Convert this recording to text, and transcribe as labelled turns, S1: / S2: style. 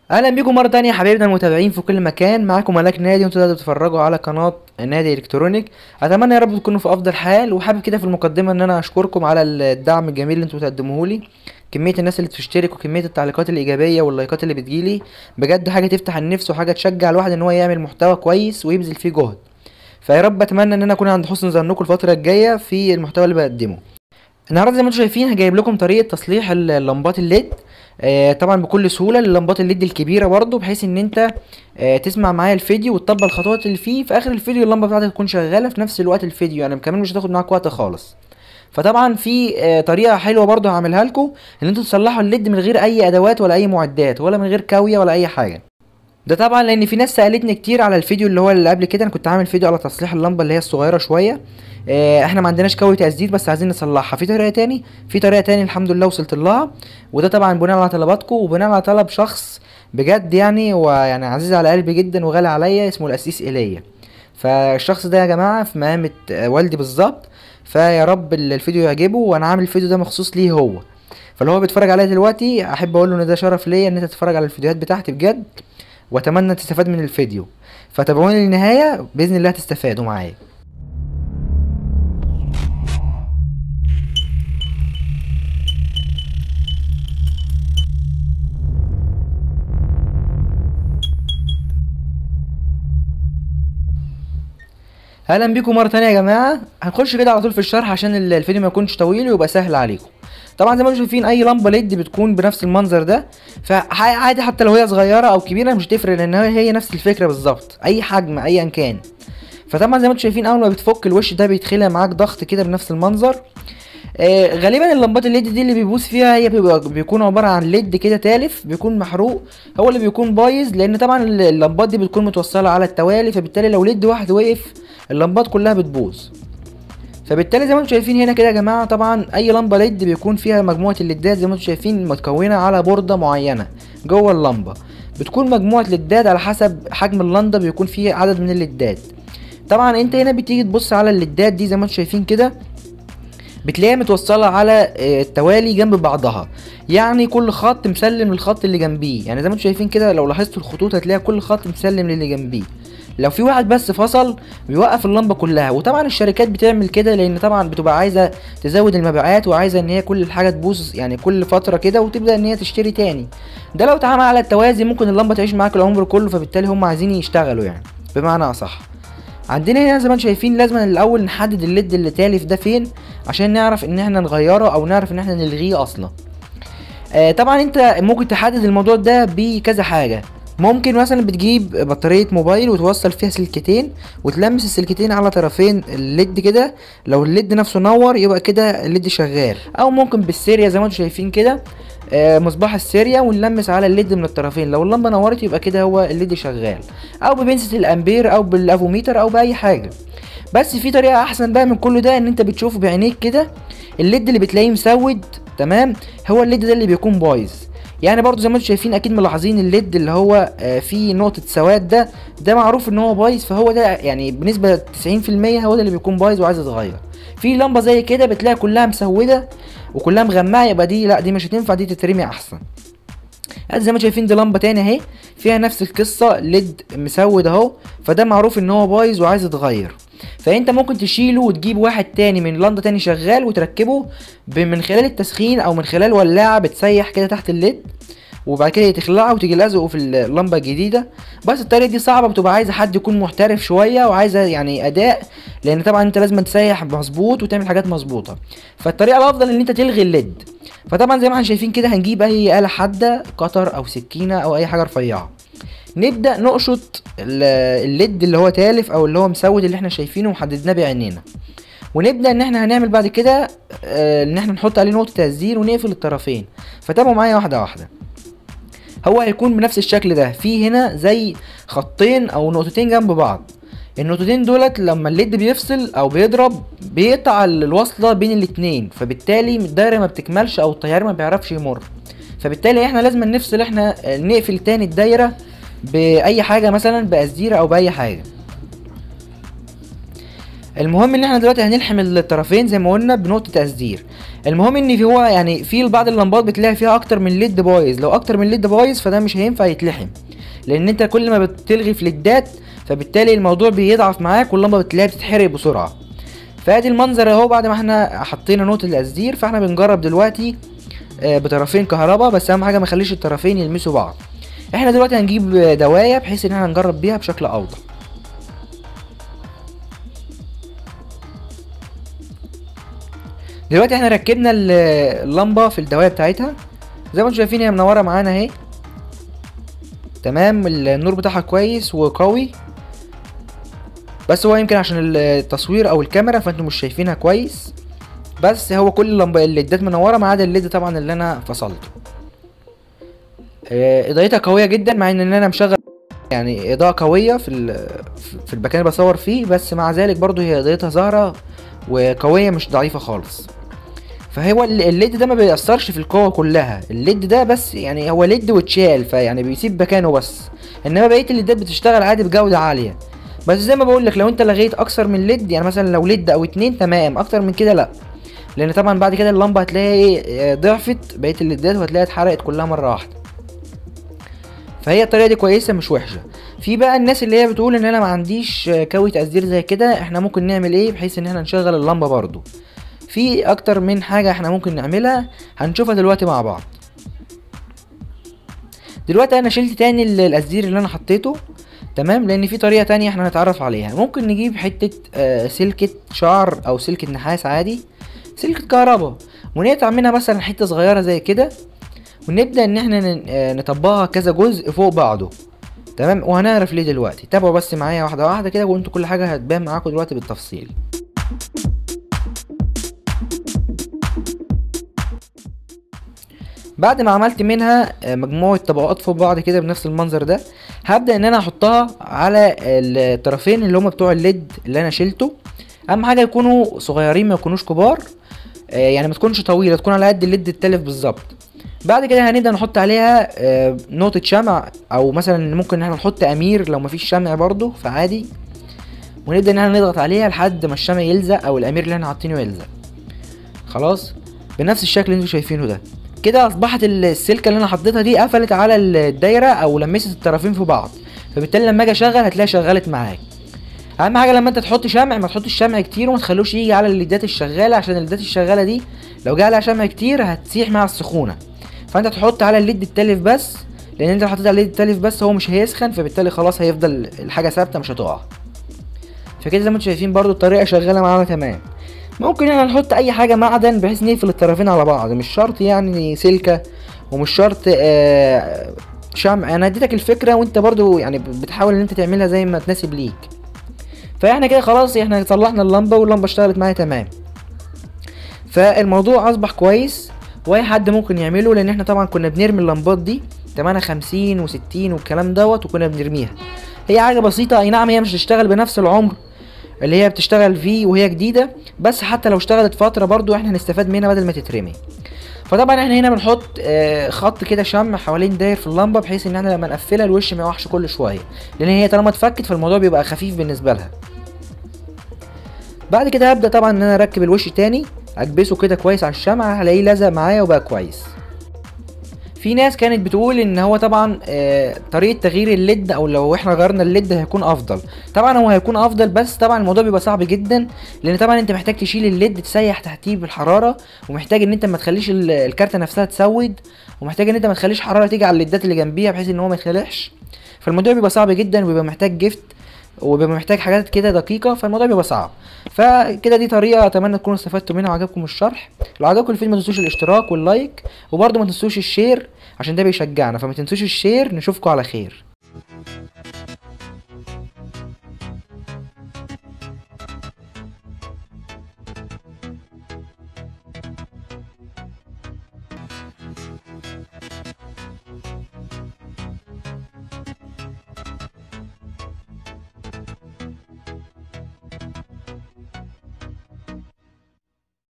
S1: اهلا بيكم مره تانية يا حبايبنا المتابعين في كل مكان معاكم ملاك نادي وانتوا تقدروا تتفرجوا على قناه نادي الكترونيك اتمنى يا رب تكونوا في افضل حال وحابب كده في المقدمه ان انا اشكركم على الدعم الجميل اللي انتوا بتقدموه لي كميه الناس اللي بتشترك وكميه التعليقات الايجابيه واللايكات اللي بتجيلي بجد حاجه تفتح النفس وحاجه تشجع الواحد ان هو يعمل محتوى كويس ويبذل فيه جهد فيا رب اتمنى ان انا اكون عند حسن ظنكم الفتره الجايه في المحتوى اللي بقدمه النهارده زي ما انتم شايفين هجايب لكم طريقه تصليح اللمبات الليد آه، طبعا بكل سهوله للمبات الليد الكبيره برضو بحيث ان انت آه، تسمع معايا الفيديو وتطبق الخطوات اللي فيه في اخر الفيديو اللمبه بتاعتك تكون شغاله في نفس الوقت الفيديو يعني كمان مش هتاخد معاك وقت خالص فطبعا في آه، طريقه حلوه برضو هعملها لكم ان انتوا تصلحوا الليد من غير اي ادوات ولا اي معدات ولا من غير كاويه ولا اي حاجه ده طبعا لان في ناس سالتني كتير على الفيديو اللي هو اللي قبل كده انا كنت عامل فيديو على تصليح اللمبه اللي هي الصغيره شويه آه، احنا ما عندناش كاويه تسديد بس عايزين نصلحها في طريقه تاني في طريقه تاني الحمد لله وصلت لها وده طبعا بناء على طلباتكم وبناء على طلب شخص بجد يعني ويعني عزيز على قلبي جدا وغالي عليا اسمه الاسيس ايليا فالشخص ده يا جماعه في مقامه آه، والدي بالظبط فيا رب ال- الفيديو يعجبه وانا عامل الفيديو ده مخصوص ليه هو فاللي هو بيتفرج عليا دلوقتي احب اقول له ان ده شرف ليا ان انت تتفرج على الفيديوهات بتاعتي بجد واتمنى تستفاد من الفيديو فتابعوني للنهايه باذن الله تستفادوا معايا اهلا بيكم مره تانية يا جماعه هنخش كده على طول في الشرح عشان ال- الفيديو ما يكونش طويل ويبقى سهل عليكم طبعا زي ما انتم شايفين اي لمبه ليد بتكون بنفس المنظر ده فعادي حتى لو هي صغيره او كبيره مش هتفرق لان هي هي نفس الفكره بالظبط اي حجم ايا كان فطبعا زي ما انتم شايفين اول ما بتفك الوش ده بيتخلع معاك ضغط كده بنفس المنظر آه غالبا اللمبات الليد دي اللي بيبوظ فيها هي بيبقى بيكون عباره عن ليد كده تالف بيكون محروق هو اللي بيكون بايظ لان طبعا ال- اللمبات دي بتكون متوصله على التوالي فبالتالي لو ليد واحد وقف اللمبات كلها بتبوظ فبالتالي زي ما انتم شايفين هنا كده يا جماعه طبعا اي لمبه ليد بيكون فيها مجموعه الليدات زي ما انتم شايفين متكونه على بورده معينه جوه اللمبه بتكون مجموعه ليدات على حسب حجم اللمبه بيكون فيه عدد من الليدات طبعا انت هنا بتيجي تبص على الليدات دي زي ما انتم شايفين كده بتلاقيها متوصله على آه، التوالي جنب بعضها يعني كل خط مسلم للخط اللي جنبيه يعني زي ما انتم شايفين كده لو لاحظتوا الخطوط هتلاقي كل خط مسلم للي جنبيه لو في واحد بس فصل بيوقف اللمبه كلها وطبعا الشركات بتعمل كده لان طبعا بتبقى عايزه تزود المبيعات وعايزه ان هي كل حاجه تبوظ يعني كل فتره كده وتبدا ان هي تشتري تاني ده لو اتعمل على التوازي ممكن اللمبه تعيش معاك العمر كله فبالتالي هم عايزين يشتغلوا يعني بمعنى اصح عندنا هنا زي ما انتم شايفين لازم الاول نحدد الليد اللي تالف ده فين عشان نعرف ان احنا نغيره او نعرف ان احنا نلغيه اصلا آه طبعا انت ممكن تحدد الموضوع ده بكذا حاجه ممكن مثلا بتجيب بطارية موبايل وتوصل فيها سلكتين وتلمس السلكتين على طرفين الليد كده لو الليد نفسه نور يبقى كده الليد شغال او ممكن بالسيريا زي ما انتم شايفين كده آه، مصباح السيريا ونلمس على الليد من الطرفين لو اللمبه نورت يبقى كده هو الليد شغال او ببنسة الامبير او بالافوميتر او باي حاجه بس في طريقه احسن بقى من كل ده ان انت بتشوفه بعينيك كده الليد اللي بتلاقيه مسود تمام هو الليد ده اللي بيكون بايظ يعني برضو زي ما انتم شايفين اكيد ملاحظين الليد اللي هو آه، فيه نقطة سواد ده ده معروف ان هو بايظ فهو ده يعني بنسبة 90% هو ده اللي بيكون بايظ وعايز يتغير في لمبة زي كده بتلاقي كلها مسودة وكلها مغمقة يبقى دي لا دي مش هتنفع دي تترمي احسن ادي زي ما شايفين دي لمبه تاني اهي فيها نفس القصه ليد مسود اهو فده معروف ان هو بايظ وعايز يتغير فانت ممكن تشيله وتجيب واحد تاني من لمبه تاني شغال وتركبه ب- من خلال التسخين او من خلال ولاعه بتسيح كده تحت الليد وبعد كده تخلعه وتيجي لازقه في اللمبه الجديده بس الطريقه دي صعبه بتبقى عايزه حد يكون محترف شويه وعايزه يعني اداء لان طبعا انت لازم تسيح مظبوط وتعمل حاجات مظبوطه فالطريقه الافضل ان انت تلغي الليد فطبعا زي ما احنا شايفين كده هنجيب اي آلة حادة قطر او سكينة او اي حاجة رفيعة نبدأ نقشط ال- الليد اللي هو تالف او اللي هو مسود اللي احنا شايفينه وحددناه بعينينا ونبدأ ان احنا هنعمل بعد كده آه، ان احنا نحط عليه نقطة تهزير ونقفل الطرفين فتابعوا معايا واحدة واحدة هو هيكون بنفس الشكل ده في هنا زي خطين او نقطتين جنب بعض النقطتين دولت لما الليد بيفصل او بيضرب بيقطع ال- الوصله بين الاتنين فبالتالي الدايره ما بتكملش او التيار ما بيعرفش يمر فبالتالي احنا لازم نفصل احنا آه، نقفل تاني الدايره باي حاجه مثلا بقزديره او باي حاجه المهم ان احنا دلوقتي هنلحم الطرفين زي ما قلنا بنقطه تسدير المهم ان في هو يعني في بعض اللمبات بتلاقي فيها اكتر من ليد بايظ لو اكتر من ليد بايظ فده مش هينفع يتلحم لان انت كل ما بتلغي في ليدات فبالتالي الموضوع بيضعف معاك واللمبه بتلاقيها بتتحرق بسرعه فادي المنظر اهو بعد ما احنا حطينا نقطه التسدير فاحنا بنجرب دلوقتي آه، بطرفين كهرباء بس اهم حاجه ما نخليش الطرفين يلمسوا بعض احنا دلوقتي هنجيب دوايه بحيث ان احنا نجرب بيها بشكل اوضح دلوقتي احنا ركبنا ال- اللمبه في الدوايه بتاعتها زي ما انتم شايفين هي منوره معانا اهي تمام النور بتاعها كويس وقوي بس هو يمكن عشان التصوير او الكاميرا فانتم مش شايفينها كويس بس هو كل اللمبه الليدات منوره ما عدا الليد طبعا اللي انا فصلته آه، اضاءتها قويه جدا مع ان انا مشغل يعني اضاءه قويه في ال- في المكان اللي بصور فيه بس مع ذلك برضو هي اضاءتها ظاهره وقويه مش ضعيفه خالص فهو ال- الليد ده ما بيأثرش في القوة كلها الليد ده بس يعني هو ليد واتشال فيعني بيسيب مكانه بس انما بقية الليدات بتشتغل عادي بجودة عالية بس زي ما بقول لك لو انت لغيت اكثر من ليد يعني مثلا لو ليد او اتنين تمام اكتر من كده لا لان طبعا بعد كده اللمبة هتلاقي ايه آه، ضعفت بقية الليدات وهتلاقيها اتحرقت كلها مرة واحدة فهي الطريقة دي كويسة مش وحشة في بقى الناس اللي هي بتقول ان انا ما عنديش آه، كوي تقدير زي كده احنا ممكن نعمل ايه بحيث ان احنا نشغل اللمبة برضو في اكتر من حاجة احنا ممكن نعملها هنشوفها دلوقتي مع بعض دلوقتي انا شلت تاني ال- القصدير اللي انا حطيته تمام لان في طريقة تانية احنا هنتعرف عليها ممكن نجيب حتة آه سلكة شعر او سلكة نحاس عادي سلكة كهرباء ونقطع منها مثلا حتة صغيرة زي كده ونبدأ ان احنا ن- آه، نطبقها كذا جزء فوق بعضه تمام وهنعرف ليه دلوقتي تابعوا بس معايا واحدة واحدة كده وانتوا كل حاجة هتبان معاكم دلوقتي بالتفصيل بعد ما عملت منها آه، مجموعة طبقات فوق بعض كده بنفس المنظر ده هبدأ ان انا احطها على الطرفين اللي هما بتوع الليد اللي انا شلته اهم حاجة يكونوا صغيرين ما يكونوش كبار آه، يعني ما تكونش طويلة تكون على قد الليد التالف بالظبط بعد كده هنبدأ نحط عليها آه، نقطة شمع او مثلا ممكن ان احنا نحط امير لو مفيش شمع برضو فعادي ونبدأ ان احنا نضغط عليها لحد ما الشمع يلزق او الامير اللي احنا حاطينه يلزق خلاص بنفس الشكل اللي انتوا شايفينه ده كده اصبحت السلكه اللي انا حطيتها دي قفلت على الدايره او لمست الطرفين في بعض فبالتالي لما اجي اشغل هتلاقيها شغلت معاك اهم حاجه لما انت تحط شمع ما تحطش شمع كتير وما تخلوش يجي على الليدات الشغاله عشان الليدات الشغاله دي لو جه عليها شمع كتير هتسيح مع السخونه فانت تحط على الليد التالف بس لان انت لو حطيت على الليد التالف بس هو مش هيسخن فبالتالي خلاص هيفضل الحاجه ثابته مش هتقع فكده زي ما انتم شايفين برضو الطريقه شغاله معانا تمام ممكن احنا نحط اي حاجه معدن بحيث نقفل الطرفين على بعض مش شرط يعني سلكه ومش شرط آه شمع انا اديتك الفكره وانت برضو يعني بتحاول ان انت تعملها زي ما تناسب ليك فاحنا كده خلاص احنا صلحنا اللمبه واللمبه اشتغلت معايا تمام فالموضوع اصبح كويس واي حد ممكن يعمله لان احنا طبعا كنا بنرمي اللمبات دي تمنها خمسين وستين والكلام دوت وكنا بنرميها هي حاجه بسيطه اي نعم هي مش هتشتغل بنفس العمر اللي هي بتشتغل فيه وهي جديدة بس حتى لو اشتغلت فترة برضو احنا هنستفاد منها بدل ما تترمي فطبعا احنا هنا بنحط آه، خط كده شمع حوالين داير في اللمبة بحيث ان احنا لما نقفلها الوش ما يوحش كل شوية لان هي طالما اتفكت فالموضوع بيبقى خفيف بالنسبة لها بعد كده هبدأ طبعا ان انا اركب الوش تاني اكبسه كده كويس على الشمعة هلاقيه لزق معايا وبقى كويس في ناس كانت بتقول ان هو طبعا آه، طريقه تغيير الليد او لو احنا غيرنا الليد هيكون افضل طبعا هو هيكون افضل بس طبعا الموضوع بيبقى صعب جدا لان طبعا انت محتاج تشيل الليد تسيح تحتيه بالحراره ومحتاج ان انت ما تخليش ال- الكارته نفسها تسود ومحتاج ان انت ما تخليش حراره تيجي على الليدات اللي جنبيها بحيث ان هو ما يتخلعش فالموضوع بيبقى صعب جدا وبيبقى محتاج جفت وبيبقى محتاج حاجات كده دقيقة فالموضوع بيبقى صعب فكده دي طريقة اتمنى تكونوا استفدتوا منها وعجبكم الشرح لو عجبكم الفيلم ما تنسوش الاشتراك واللايك وبرضه ما تنسوش الشير عشان ده بيشجعنا فما تنسوش الشير نشوفكم على خير